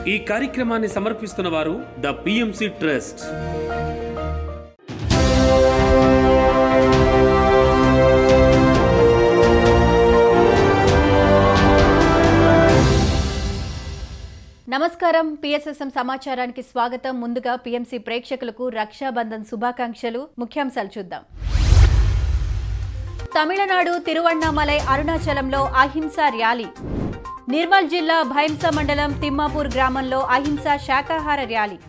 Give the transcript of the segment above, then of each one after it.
ఈ కార్యక్రమాన్ని సమర్పిస్తున్న వారు ద పిఎంసి ట్రస్ట్ నమస్కారం పిఎస్ఎస్ఎం సమాచారానికి స్వాగతం ముందుగా పిఎంసి ప్రేక్షకులకు రక్షాబంధన్ శుభాకాంక్షలు ముఖ్యాంశాలు చూద్దాం తమిళనాడు తిరువణ్ణామలై అరుణాచలంలో అహింస ర్యాలీ నిర్మల్ జిల్లా భైంస మండలం తిమ్మాపూర్ గ్రామంలో అహింస శాకాహార ర్యాలీ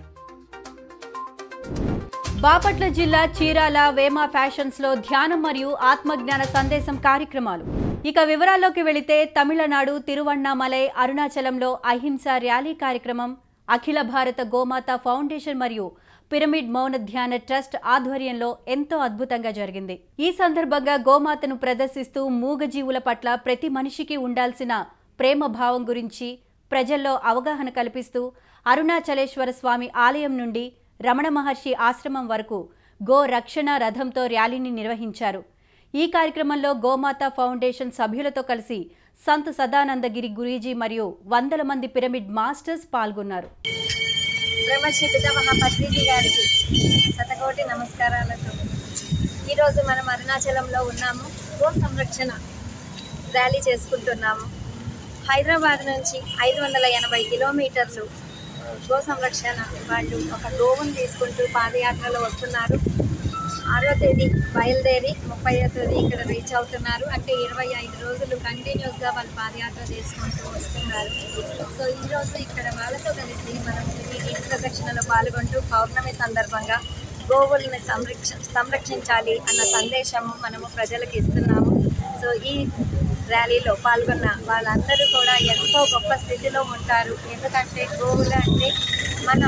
బాపట్ల జిల్లా చీరాల వేమ ఫ్యాషన్స్ లో ధ్యానం మరియు ఆత్మజ్ఞాన సందేశం కార్యక్రమాలు ఇక వివరాల్లోకి వెళితే తమిళనాడు తిరువణ్ణామలై అరుణాచలంలో అహింస ర్యాలీ కార్యక్రమం అఖిల భారత గోమాత ఫౌండేషన్ మరియు పిరమిడ్ మౌన ధ్యాన ట్రస్ట్ ఆధ్వర్యంలో ఎంతో అద్భుతంగా జరిగింది ఈ సందర్భంగా గోమాతను ప్రదర్శిస్తూ మూగజీవుల పట్ల ప్రతి మనిషికి ఉండాల్సిన ప్రేమ భావం గురించి ప్రజల్లో అవగాహన కల్పిస్తూ అరుణాచలేశ్వర స్వామి ఆలయం నుండి రమణ మహర్షి ఆశ్రమం వరకు గో రక్షణ రథంతో ర్యాలీని నిర్వహించారు ఈ కార్యక్రమంలో గోమాత ఫౌండేషన్ సభ్యులతో కలిసి సంత్ సదానందగిరి గురీజీ మరియు వందల మంది పిరమిడ్ మాస్టర్స్ పాల్గొన్నారు బ్రహ్మశ్రీ పితామహ పత్రిజీ గారికి శతకోటి నమస్కారాలతో ఈరోజు మనం అరుణాచలంలో ఉన్నాము గో సంరక్షణ ర్యాలీ చేసుకుంటున్నాము హైదరాబాద్ నుంచి ఐదు వందల ఎనభై కిలోమీటర్లు గో సంరక్షణ వాళ్ళు ఒక గోవును తీసుకుంటూ పాదయాత్రలో వస్తున్నారు ఆరో తేదీ బయలుదేరి ముప్పై తేదీ ఇక్కడ రీచ్ అవుతున్నారు అంటే ఇరవై ఐదు రోజులు కంటిన్యూస్గా వాళ్ళు పాదయాత్ర చేసుకుంటూ వస్తున్నారు సో ఈరోజు ఇక్కడ వాళ్ళతో కలిసి మనం ఈ గిరి ప్రదక్షిణలో పాల్గొంటూ పౌర్ణమి సందర్భంగా గోవుల్ని సంరక్ష సంరక్షించాలి అన్న సందేశము మనము ప్రజలకు ఇస్తున్నాము సో ఈ ర్యాలీలో పాల్గొన్న వాళ్ళందరూ కూడా ఎంతో గొప్ప స్థితిలో ఉంటారు ఎందుకంటే గోవులు అంటే మన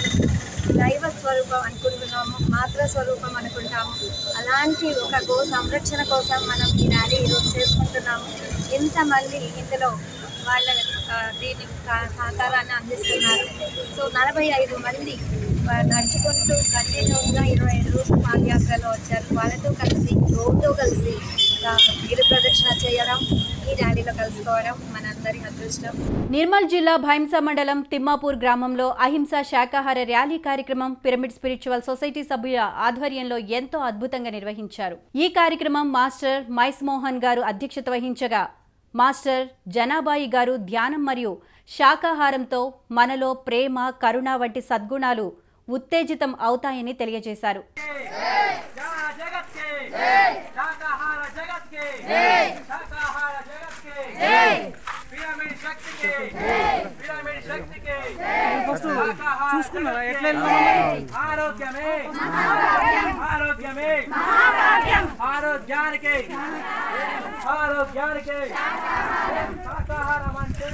దైవ స్వరూపం అనుకుంటున్నాము మాతృ స్వరూపం అనుకుంటాము అలాంటి ఒక గో సంరక్షణ కోసం మనం ఈ ర్యాలీ ఈరోజు చేసుకుంటున్నాము ఇంతమంది ఇందులో వాళ్ళ ఆ, దీని సహ- సహకారాన్ని అందిస్తున్నారు సో నలభై ఐదు మంది ఆ, నడుచుకుంటూ కంటిన్యూస్గా ఇరవై ఐదు రోజులు పాదయాత్రలో వచ్చారు వాళ్ళతో కలిసి గోవుతో కలిసి ఆ, గిరి ప్రదక్షిణ చేయడం ఈ ర్యాలీలో కలుసుకోవడం మనందరి అదృష్టం నిర్మల్ జిల్లా భైంస మండలం తిమ్మాపూర్ గ్రామంలో అహింస శాకాహార ర్యాలీ కార్యక్రమం పిరమిడ్ స్పిరిచువల్ సొసైటీ సభ్యుల ఆధ్వర్యంలో ఎంతో అద్భుతంగా నిర్వహించారు ఈ కార్యక్రమం మాస్టర్ మైస్ మోహన్ గారు అధ్యక్షత వహించగా మాస్టర్ జనాబాయి గారు ధ్యానం మరియు శాకాహారంతో మనలో ప్రేమ కరుణ వంటి సద్గుణాలు ఉత్తేజితం అవుతాయని తెలియజేశారు जहाँ जगत के जय शाकाहार जगत के जय शाकाहार जगत के जय पिरामिड शक्ति के जय पिरामिड शक्ति के शाकाहार जगत के ఆరోగ్యమే ఆరోగ్యమే ఆరోగ్యానికి ఆరోగ్యానికి శాకాహారం అంటే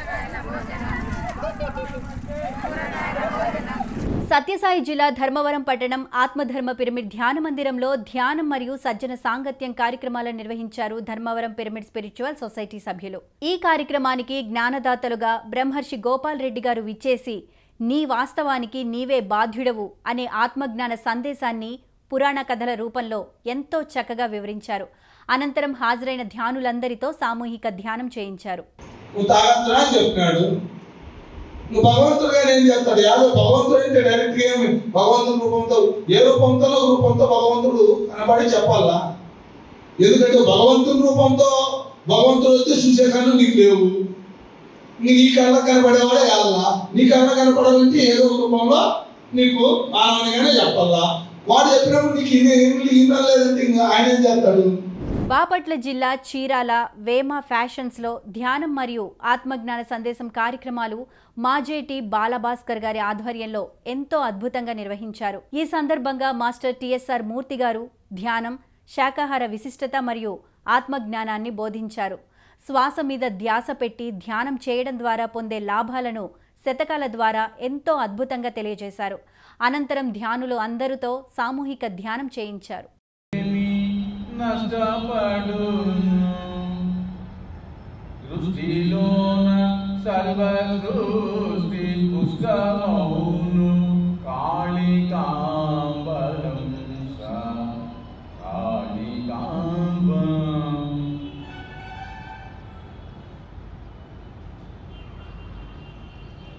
సత్యసాయి జిల్లా ధర్మవరం పట్టణం ఆత్మధర్మ పిరమిడ్ ధ్యాన మందిరంలో ధ్యానం మరియు సజ్జన సాంగత్యం కార్యక్రమాలను నిర్వహించారు ధర్మవరం పిరమిడ్ స్పిరిచువల్ సొసైటీ సభ్యులు ఈ కార్యక్రమానికి జ్ఞానదాతలుగా బ్రహ్మర్షి గోపాల్ రెడ్డి గారు విచ్చేసి నీ వాస్తవానికి నీవే బాధ్యుడవు అనే ఆత్మజ్ఞాన సందేశాన్ని పురాణ కథల రూపంలో ఎంతో చక్కగా వివరించారు అనంతరం హాజరైన ధ్యానులందరితో సామూహిక ధ్యానం చేయించారు నువ్వు తాగొద్దురా అని చెప్పినాడు నువ్వు భగవంతుడుగా ఏం చేస్తాడు యాదో భగవంతుడు అంటే డైరెక్ట్గా ఏమి భగవంతుడి రూపంతో ఏ రూపంతో రూపంతో భగవంతుడు కనబడి చెప్పాలా ఎందుకంటే భగవంతుని రూపంతో భగవంతుడు వచ్చి చూసే కళ్ళు నీకు లేవు నీ నీ కళ్ళ కనపడేవాడే కావాలా నీ కళ్ళ కనపడాలంటే ఏదో ఒక రూపంలో నీకు మానవునిగానే చెప్పాలా వాడు చెప్పినప్పుడు నీకు ఇది ఏమి ఈయన లేదంటే ఇంకా ఆయన ఏం చేస్తాడు బాపట్ల జిల్లా చీరాల వేమ ఫ్యాషన్స్లో ధ్యానం మరియు ఆత్మజ్ఞాన సందేశం కార్యక్రమాలు మాజేటి బాలభాస్కర్ గారి ఆధ్వర్యంలో ఎంతో అద్భుతంగా నిర్వహించారు ఈ సందర్భంగా మాస్టర్ టిఎస్ఆర్ మూర్తి గారు ధ్యానం శాకాహార విశిష్టత మరియు ఆత్మజ్ఞానాన్ని బోధించారు శ్వాస మీద ధ్యాస పెట్టి ధ్యానం చేయడం ద్వారా పొందే లాభాలను శతకాల ద్వారా ఎంతో అద్భుతంగా తెలియజేశారు అనంతరం ధ్యానులు అందరితో సామూహిక ధ్యానం చేయించారు నష్టపడును దృష్టిలోన సర్వ సృష్టి పుస్తమౌను కాళికాంబరం సా కాళికాంబం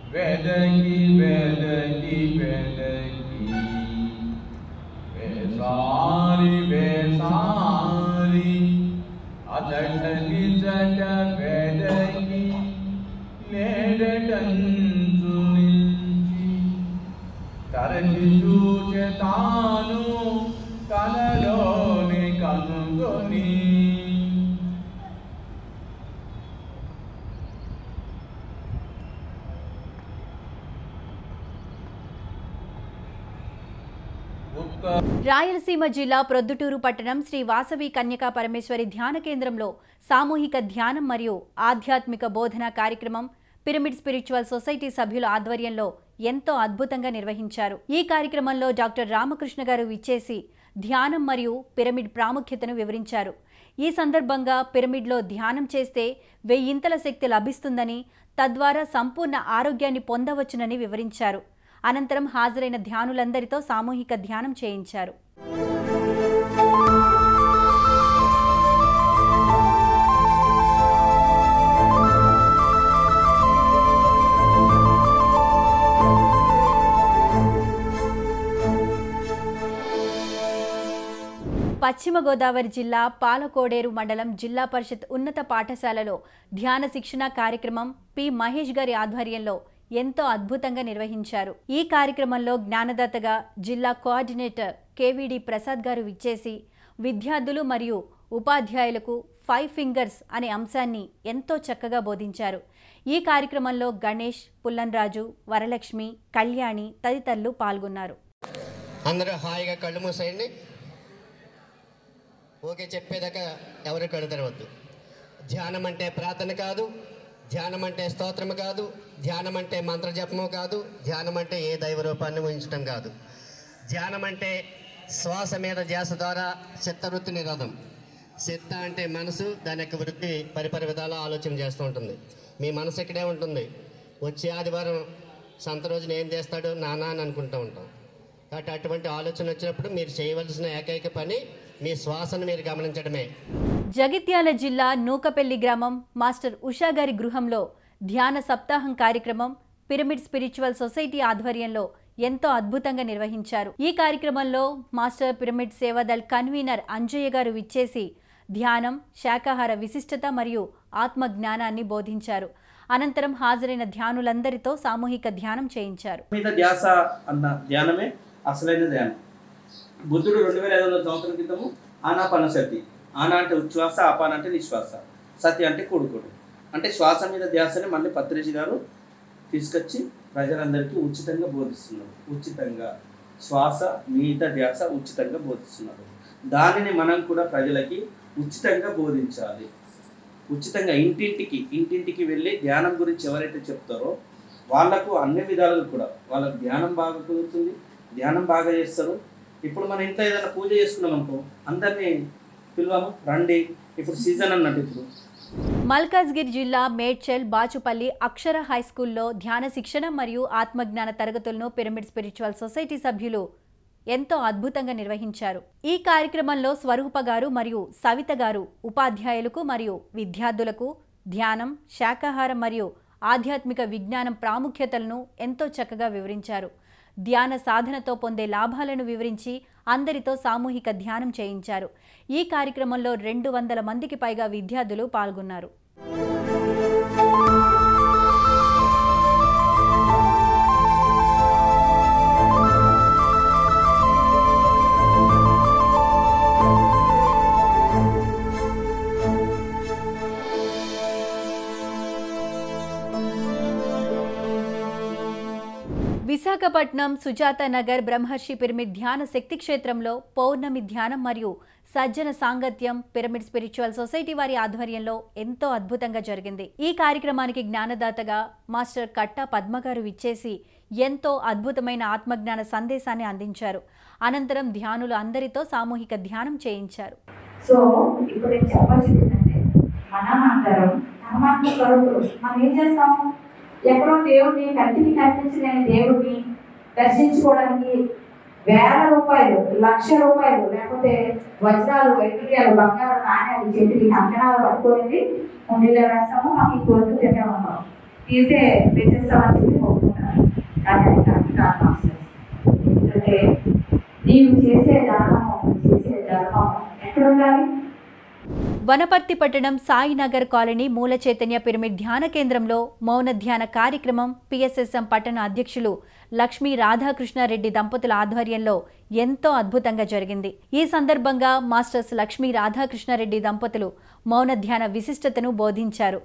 వెదకి వెదకి వెదకి వేసారి వేసారి అతడి జట వెదకి నేడటంచు నిలిచి తరచి చూచె తాను కలలోని కనుగొని ఉత్త రాయలసీమ జిల్లా ప్రొద్దుటూరు పట్టణం శ్రీ వాసవి కన్యకా పరమేశ్వరి ధ్యాన కేంద్రంలో సామూహిక ధ్యానం మరియు ఆధ్యాత్మిక బోధన కార్యక్రమం పిరమిడ్ స్పిరిచువల్ సొసైటీ సభ్యుల ఆధ్వర్యంలో ఎంతో అద్భుతంగా నిర్వహించారు ఈ కార్యక్రమంలో డాక్టర్ రామకృష్ణ గారు విచ్చేసి ధ్యానం మరియు పిరమిడ్ ప్రాముఖ్యతను వివరించారు ఈ సందర్భంగా పిరమిడ్లో ధ్యానం చేస్తే వెయ్యింతల శక్తి లభిస్తుందని తద్వారా సంపూర్ణ ఆరోగ్యాన్ని పొందవచ్చునని వివరించారు అనంతరం హాజరైన ధ్యానులందరితో సామూహిక ధ్యానం చేయించారు పశ్చిమ గోదావరి జిల్లా పాలకోడేరు మండలం జిల్లా పరిషత్ ఉన్నత పాఠశాలలో ధ్యాన శిక్షణ కార్యక్రమం పి మహేష్ గారి ఆధ్వర్యంలో ఎంతో అద్భుతంగా నిర్వహించారు ఈ కార్యక్రమంలో జ్ఞానదాతగా జిల్లా కోఆర్డినేటర్ కేవీడి ప్రసాద్ గారు విచ్చేసి విద్యార్థులు మరియు ఉపాధ్యాయులకు ఫైవ్ ఫింగర్స్ అనే అంశాన్ని ఎంతో చక్కగా బోధించారు ఈ కార్యక్రమంలో గణేష్ పుల్లన్రాజు వరలక్ష్మి కళ్యాణి తదితరులు పాల్గొన్నారు అందరూ హాయిగా కళ్ళు మూసేయండి ఓకే చెప్పేదాకా ఎవరు కళ్ళు తెరవద్దు ధ్యానం అంటే ప్రార్థన కాదు ధ్యానం అంటే స్తోత్రము కాదు ధ్యానం అంటే మంత్రజపము కాదు ధ్యానం అంటే ఏ దైవ రూపాన్ని ఊహించడం కాదు ధ్యానం అంటే శ్వాస మీద ధ్యాస ద్వారా చిత్తవృత్తి నిరోధం చిత్త అంటే మనసు దాని యొక్క వృత్తి పరిపరి విధాల ఆలోచన చేస్తూ ఉంటుంది మీ మనసు ఇక్కడే ఉంటుంది వచ్చే ఆదివారం సంత రోజున ఏం చేస్తాడు నానా అని అనుకుంటూ ఉంటాం కాబట్టి అటువంటి ఆలోచన వచ్చినప్పుడు మీరు చేయవలసిన ఏకైక పని మీ శ్వాసను మీరు గమనించడమే జగిత్యాల జిల్లా నూకపెల్లి గ్రామం మాస్టర్ ఉషా గారి గృహంలో ధ్యాన సప్తాహం కార్యక్రమం పిరమిడ్ స్పిరిచువల్ సొసైటీ ఆధ్వర్యంలో ఎంతో అద్భుతంగా నిర్వహించారు ఈ కార్యక్రమంలో master pyramid Sevadal convener Anjaiah garu విచ్చేసి ధ్యానం శాకాహార విశిష్టత మరియు ఆత్మ జ్ఞానాన్ని బోధించారు అనంతరం హాజరైన ధ్యానులందరితో సామూహిక ధ్యానం చేయించారు మీద ధ్యాస అన్న ధ్యానమే అసలైన ధ్యానం బుద్ధుడు రెండు వేల ఐదు వందల సంవత్సరం క్రితము ఆనాపాన సతి ఆనా అంటే ఉచ్ఛ్వాస ఆపాన అంటే నిశ్వాస సతి అంటే కూడుకోడు అంటే శ్వాస మీద ధ్యాసని మళ్ళీ పత్రిజీ గారు తీసుకొచ్చి ప్రజలందరికీ ఉచితంగా బోధిస్తున్నారు ఉచితంగా శ్వాస మీద ధ్యాస ఉచితంగా బోధిస్తున్నారు దానిని మనం కూడా ప్రజలకి ఉచితంగా బోధించాలి ఉచితంగా ఇంటింటికి ఇంటింటికి వెళ్ళి ధ్యానం గురించి ఎవరైతే చెప్తారో వాళ్ళకు అన్ని విధాలుగా కూడా వాళ్ళకు ధ్యానం బాగా కుదురుతుంది ధ్యానం బాగా చేస్తారు ఇప్పుడు మన ఇంట్లో ఏదైనా పూజ చేసుకున్నాం అనుకో అందరినీ పిలువము రండి ఇప్పుడు సీజన్ అన్నట్టు ఇప్పుడు మల్కాజ్గిరి జిల్లా మేడ్చల్ బాచుపల్లి అక్షర హై స్కూల్లో ధ్యాన శిక్షణ మరియు ఆత్మజ్ఞాన తరగతులను పిరమిడ్ స్పిరిచువల్ సొసైటీ సభ్యులు ఎంతో అద్భుతంగా నిర్వహించారు ఈ కార్యక్రమంలో స్వరూప గారు మరియు సవిత గారు ఉపాధ్యాయులకు మరియు విద్యార్థులకు ధ్యానం శాకాహారం మరియు ఆధ్యాత్మిక విజ్ఞానం ప్రాముఖ్యతలను ఎంతో చక్కగా వివరించారు ధ్యాన సాధనతో పొందే లాభాలను వివరించి అందరితో సామూహిక ధ్యానం చేయించారు ఈ కార్యక్రమంలో రెండు వందల మందికి పైగా విద్యార్థులు పాల్గొన్నారు విశాఖపట్నం సుజాత నగర్ బ్రహ్మర్షి పిరమిడ్ ధ్యాన శక్తి క్షేత్రంలో పౌర్ణమి ధ్యానం మరియు సజ్జన సాంగత్యం పిరమిడ్ స్పిరిచువల్ సొసైటీ వారి ఆధ్వర్యంలో ఎంతో అద్భుతంగా జరిగింది ఈ కార్యక్రమానికి జ్ఞానదాతగా మాస్టర్ కట్టా పద్మ గారు విచ్చేసి ఎంతో అద్భుతమైన ఆత్మజ్ఞాన సందేశాన్ని అందించారు అనంతరం ధ్యానులు అందరితో సామూహిక ధ్యానం చేయించారు సో ఇప్పుడు నేను చెప్పాల్సింది ఏంటంటే మనం అందరం పరమాత్మ స్వరూపులు మనం ఏం చేస్తాము ఎక్కడో దేవుడిని కంటికి కనిపించలేని దేవుడిని దర్శించుకోవడానికి వేల రూపాయలు లక్ష రూపాయలు లేకపోతే వజ్రాలు వైద్యులు బంగారు నాణ్యాలు చెట్టుకి అంకణాలు పట్టుకోలేదు ఉండిలో వేస్తాము మాకు ఈ కోరిక తినే ఉన్నాం తీసే వేసేస్తామని చెప్పి కానీ అది కరెక్ట్ కాదు మాస్టర్స్ ఎందుకంటే నీవు చేసే దానము చేసే ధర్మం ఎక్కడ ఉండాలి వనపర్తి పట్టణం సాయినగర్ కాలనీ మూల చైతన్య పిరమిడ్ ధ్యాన కేంద్రంలో మౌన ధ్యాన కార్యక్రమం పిఎస్ఎస్ఎం పట్టణ అధ్యక్షులు లక్ష్మీ రాధాకృష్ణారెడ్డి దంపతుల ఆధ్వర్యంలో ఎంతో అద్భుతంగా జరిగింది ఈ సందర్భంగా మాస్టర్స్ లక్ష్మీ రాధాకృష్ణారెడ్డి దంపతులు మౌన ధ్యాన విశిష్టతను బోధించారు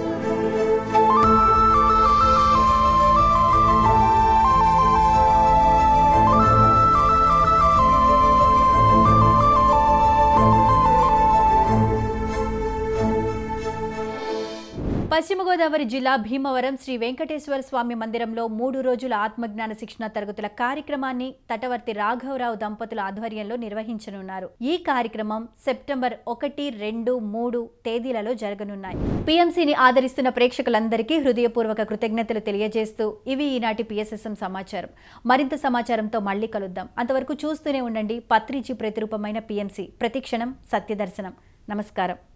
పశ్చిమ గోదావరి జిల్లా భీమవరం శ్రీ వెంకటేశ్వర స్వామి మందిరంలో మూడు రోజుల ఆత్మజ్ఞాన శిక్షణ తరగతుల కార్యక్రమాన్ని తటవర్తి రాఘవరావు దంపతుల ఆధ్వర్యంలో నిర్వహించనున్నారు ఈ కార్యక్రమం సెప్టెంబర్ ఒకటి రెండు మూడు తేదీలలో జరగనున్నాయి పిఎంసిని ఆదరిస్తున్న ప్రేక్షకులందరికీ హృదయపూర్వక కృతజ్ఞతలు తెలియజేస్తూ ఇవి ఈనాటి పిఎస్ఎస్ఎం సమాచారం మరింత సమాచారంతో మళ్ళీ కలుద్దాం అంతవరకు చూస్తూనే ఉండండి పత్రిజీ ప్రతిరూపమైన పిఎంసి ప్రతిక్షణం సత్యదర్శనం నమస్కారం